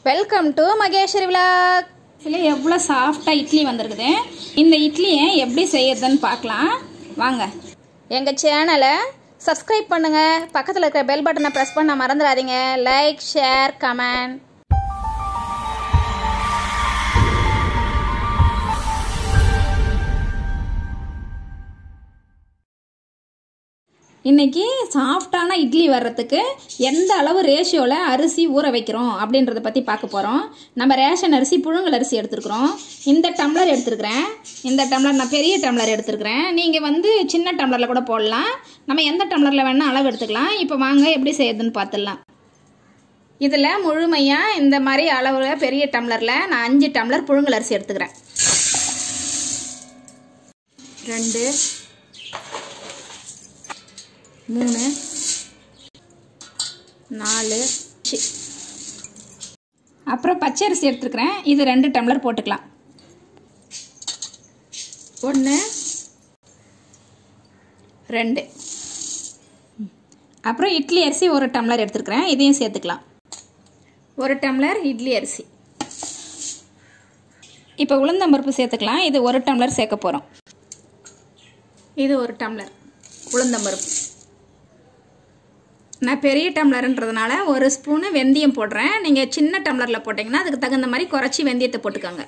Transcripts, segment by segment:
Welcome to Maheswari vlog இதில் எவ்வளோ சாஃப்டாக இட்லி வந்திருக்குது இந்த இட்லியை எப்படி செய்யறதுன்னு பார்க்கலாம் வாங்க எங்கள் சேனலை சப்ஸ்கிரைப் பண்ணுங்க பக்கத்தில் இருக்கிற பெல் பட்டனை ப்ரெஸ் பண்ண மறந்துடாதீங்க லைக் ஷேர் கமெண்ட் இன்னைக்கு சாஃப்டான இட்லி வர்றதுக்கு எந்த அளவு ரேஷியோவில் அரிசி ஊற வைக்கிறோம் அப்படின்றத பற்றி பார்க்க போகிறோம் நம்ம ரேஷன் அரிசி புழுங்கல் அரிசி எடுத்துருக்குறோம் இந்த டம்ளர் எடுத்துருக்கிறேன் இந்த டம்ளர் நான் பெரிய டம்ளர் எடுத்துருக்கிறேன் நீங்கள் வந்து சின்ன டம்ளரில் கூட போடலாம் நம்ம எந்த டம்ளரில் வேணால் அளவு எடுத்துக்கலாம் இப்போ வாங்க எப்படி செய்யறதுன்னு பார்த்துடலாம் இதில் முழுமையாக இந்த மாதிரி அளவில் பெரிய டம்ளரில் நான் அஞ்சு டம்ளர் புழுங்கல் அரிசி எடுத்துக்கிறேன் ரெண்டு மூணு நாலு சி. அப்புறம் பச்சரிசி எடுத்துருக்கிறேன் இது ரெண்டு டம்ளர் போட்டுக்கலாம் ஒன்று ரெண்டு அப்புறம் இட்லி அரிசி ஒரு டம்ளர் எடுத்துருக்கிறேன் இதையும் சேர்த்துக்கலாம் ஒரு டம்ளர் இட்லி அரிசி இப்போ உளுந்தம்பருப்பு சேர்த்துக்கலாம் இது ஒரு டம்ளர் சேர்க்க போகிறோம் இது ஒரு டம்ளர் உளுந்தம்பருப்பு நான் பெரிய டம்ளர்ன்றதுனால ஒரு ஸ்பூனு வெந்தயம் போடுறேன் நீங்கள் சின்ன டம்ளரில் போட்டிங்கன்னா அதுக்கு தகுந்த மாதிரி குறைச்சி வெந்தயத்தை போட்டுக்கோங்க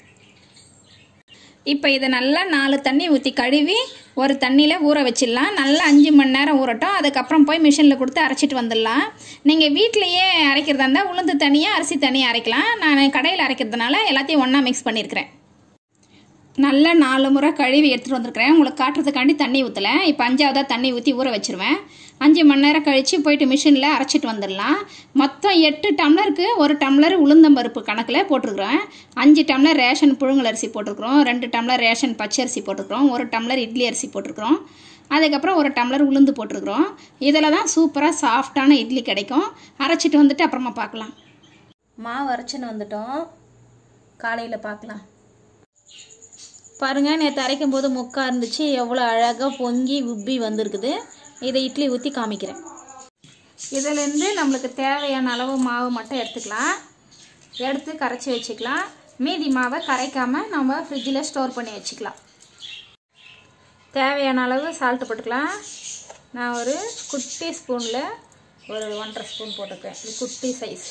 இப்போ இதை நல்லா நாலு தண்ணி ஊற்றி கழுவி ஒரு தண்ணியில் ஊற வச்சிடலாம் நல்லா அஞ்சு மணி நேரம் ஊறட்டும் அதுக்கப்புறம் போய் மிஷினில் கொடுத்து அரைச்சிட்டு வந்துடலாம் நீங்கள் வீட்டிலையே அரைக்கிறதா இருந்தால் உளுந்து தனியாக அரிசி தனியாக அரைக்கலாம் நான் கடையில் அரைக்கிறதுனால எல்லாத்தையும் ஒன்றா மிக்ஸ் பண்ணியிருக்கிறேன் நல்லா நாலு முறை கழுவி எடுத்துகிட்டு வந்திருக்கிறேன் உங்களுக்கு காட்டுறதுக்காண்டி தண்ணி ஊற்றலை இப்போ அஞ்சாவதாக தண்ணி ஊற்றி ஊற வச்சிருவேன் அஞ்சு மணி நேரம் கழித்து போயிட்டு மிஷினில் அரைச்சிட்டு வந்துடலாம் மொத்தம் எட்டு டம்ளருக்கு ஒரு டம்ளர் உளுந்தம்பருப்பு கணக்கில் போட்டிருக்கிறேன் அஞ்சு டம்ளர் ரேஷன் புழுங்கல் அரிசி போட்டிருக்கிறோம் ரெண்டு டம்ளர் ரேஷன் பச்சரிசி போட்டிருக்கிறோம் ஒரு டம்ளர் இட்லி அரிசி போட்டிருக்கிறோம் அதுக்கப்புறம் ஒரு டம்ளர் உளுந்து போட்டிருக்கிறோம் இதில் தான் சூப்பராக சாஃப்டான இட்லி கிடைக்கும் அரைச்சிட்டு வந்துட்டு அப்புறமா பார்க்கலாம் மாவு அரைச்சின்னு வந்துட்டோம் காலையில் பார்க்கலாம் பாருங்கள் நேற்று அரைக்கும் போது முக்கா இருந்துச்சு எவ்வளோ அழகாக பொங்கி உப்பி வந்திருக்குது இதை இட்லி ஊற்றி காமிக்கிறேன் இதிலேருந்து நம்மளுக்கு தேவையான அளவு மாவு மட்டும் எடுத்துக்கலாம் எடுத்து கரைச்சி வச்சுக்கலாம் மீதி மாவை கரைக்காமல் நம்ம ஃப்ரிட்ஜில் ஸ்டோர் பண்ணி வச்சுக்கலாம் தேவையான அளவு சால்ட்டு போட்டுக்கலாம் நான் ஒரு குட்டி ஸ்பூனில் ஒரு ஒன்றரை ஸ்பூன் போட்டுக்கிறேன் இது குட்டி சைஸ்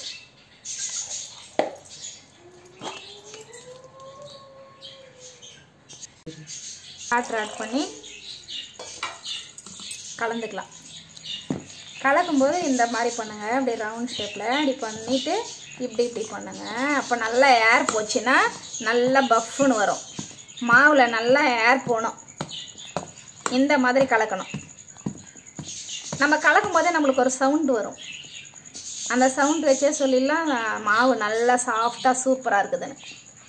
வாட்டர் ஆட் பண்ணி கலந்துக்கலாம் கலக்கும்போது இந்த மாதிரி பண்ணுங்கள் இப்படி ரவுண்ட் ஷேப்பில் இப்படி பண்ணிவிட்டு இப்படி இப்படி பண்ணுங்க அப்போ நல்லா ஏர் போச்சுன்னா நல்லா பஃப்னு வரும் மாவில் நல்லா ஏர் போகணும் இந்த மாதிரி கலக்கணும் நம்ம கலக்கும் போதே நம்மளுக்கு ஒரு சவுண்டு வரும் அந்த சவுண்ட் வச்சே சொல்லிடலாம் மாவு நல்லா சாஃப்டாக சூப்பராக இருக்குதுன்னு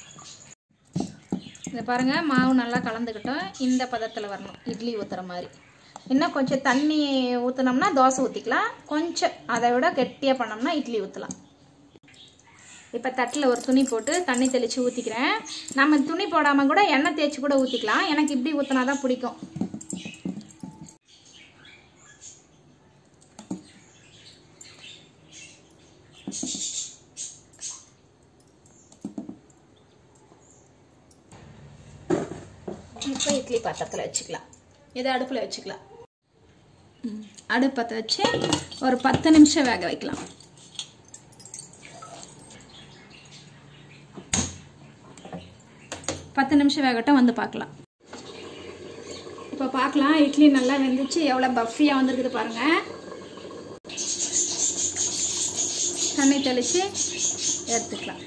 இதை பாருங்கள் மாவு நல்லா கலந்துக்கிட்டோம் இந்த பதத்தில் வரணும் இட்லி ஊற்றுற மாதிரி இன்னும் கொஞ்சம் தண்ணி ஊற்றினோம்னா தோசை ஊற்றிக்கலாம் கொஞ்சம் அதை விட கெட்டியாக பண்ணோம்னா இட்லி ஊற்றலாம் இப்போ தட்டில் ஒரு துணி போட்டு தண்ணி தெளித்து ஊற்றிக்கிறேன் நம்ம துணி போடாமல் கூட எண்ணெய் தேய்ச்சி கூட ஊற்றிக்கலாம் எனக்கு இப்படி ஊற்றினா தான் பிடிக்கும் இப்போ இட்லி பாத்திரத்தில் வச்சுக்கலாம் இதை அடுப்பில் வச்சுக்கலாம் அடுப்பத்தை வச்சு ஒரு பத்து நிமிஷம் வேக வைக்கலாம் பத்து நிமிஷம் வேகட்டும் வந்து பார்க்கலாம் இப்போ பார்க்கலாம் இட்லி நல்லா வெந்துச்சு எவ்வளோ பஃபியாக வந்திருக்குது பாருங்கள் தண்ணி தெளித்து எடுத்துக்கலாம்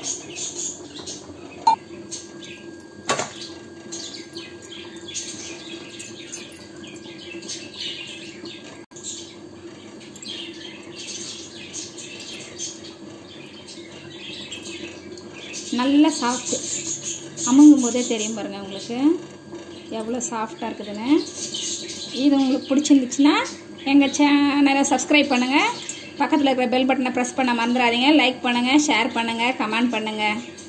நல்ல சாஃப்ட்டு அமுங்கும் போதே தெரியும் பாருங்கள் உங்களுக்கு எவ்வளோ சாஃப்டாக இருக்குதுன்னு இது உங்களுக்கு பிடிச்சிருந்துச்சுன்னா எங்கள் சேனலை சப்ஸ்கிரைப் பண்ணுங்கள் பக்கத்தில் இருக்கிற பெல் பட்டனை ப்ரெஸ் பண்ண மறந்துடாதீங்க லைக் பண்ணுங்கள் ஷேர் பண்ணுங்கள் கமெண்ட் பண்ணுங்கள்